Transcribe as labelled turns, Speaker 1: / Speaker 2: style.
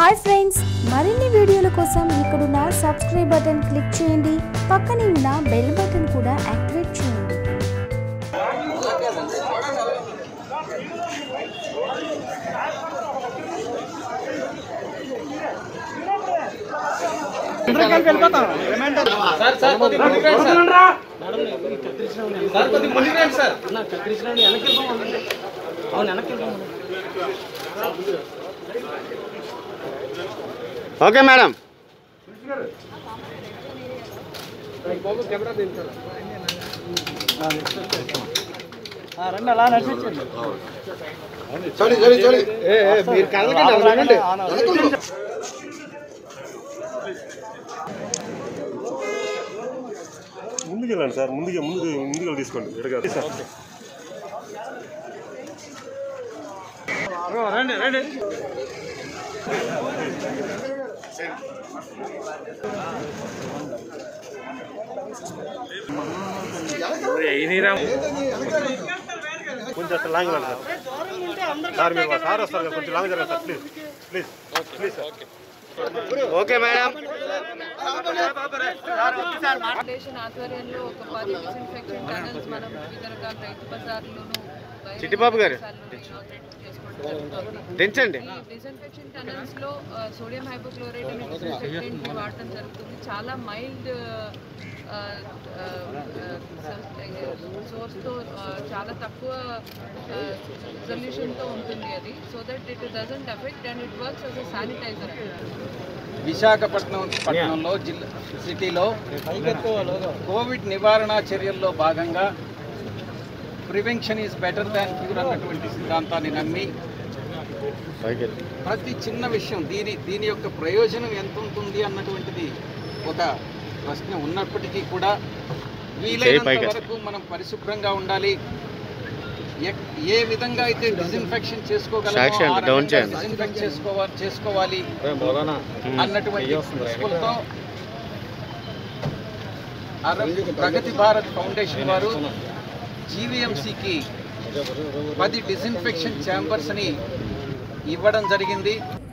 Speaker 1: Hi friends మరిన్ని వీడియోల కోసం ఇక్కడున్న సబ్స్క్రైబ్ బటన్ క్లిక్ చేయండి పక్కనే ఉన్న బెల్ బటన్ కూడా యాక్టివేట్ చేయండి
Speaker 2: ఓకే మేడం మీరు కదలకండి అలా ఉండండి.
Speaker 3: ముందుకు వెళ్ళండి సార్ ముందుగా ముందు ముందుగా తీసుకోండి ఎడగారు సార్ కొంచెం అట్లా లాంగ్ వెళ్ళండి సార్ సార్ మీరు సార్ వస్తారు కదా, కొంచెం లాంగ్ జరగండి sir please please please sir
Speaker 2: okay madam
Speaker 4: foundation ఆధ్వర్యంలో ఒక పది డిస్ఇన్ఫెక్షన్ టనల్స్ మనం వివిధ రకాల రైతు బజార్లోను బయట
Speaker 2: చిట్టిబాబు గారు.
Speaker 4: ప్రదేశాల్లోనూ inaugurate చేసుకోవడం జరుగుతోంది.
Speaker 2: దించండి
Speaker 4: ఈ డిస్ఇన్ఫెక్షన్ టనల్స్ లో ఆ, సోడియం హైపోక్లోరైడ్ అనే డిస్ఇన్ఫెక్టెంట్ వాడటం జరుగుతుంది చాలా మైల్డ్ సోర్స్తో చాలా తక్కువ సొల్యూషన్తో ఉంటుంది అది so that it doesn't affect and it works as sanitiser
Speaker 5: Visakhapatnam పట్టణంలో జిల్లా సిటీలో కోవిడ్ నివారణ చర్యల్లో భాగంగా prevention is better than cure అన్నటువంటి సిద్ధాంతాన్ని నమ్మి ప్రతి చిన్న విషయం దీని దీని యొక్క ప్రయోజనం ఎంత ఉంటుంది అన్నటువంటిది ఒక ప్రశ్న ఉన్నప్పటికీ కూడా వీలైనంత
Speaker 2: పైకి.
Speaker 5: వరకు మనం పరిశుభ్రంగా ఉండాలి ఎక్- ఏ విధంగా అయితే డిస్ఇన్ఫెక్షన్ చేసుకోగలమో
Speaker 2: సాక్షి
Speaker 5: ఆ
Speaker 2: అండి, డౌన్
Speaker 5: రకంగా
Speaker 2: చేయండి.
Speaker 5: డిస్ఇన్ఫెక్ట్ చేసుకోవాలి చేసుకోవాలి అన్నటువంటి ప్రిన్సిపల్తో అరబ్ ప్రగతి భారత్ ఫౌండేషన్ వారు జీవీఎంసీకి పది డిస్ఇన్ఫెక్షన్ ఛాంబర్స్ని ఇవ్వడం జరిగింది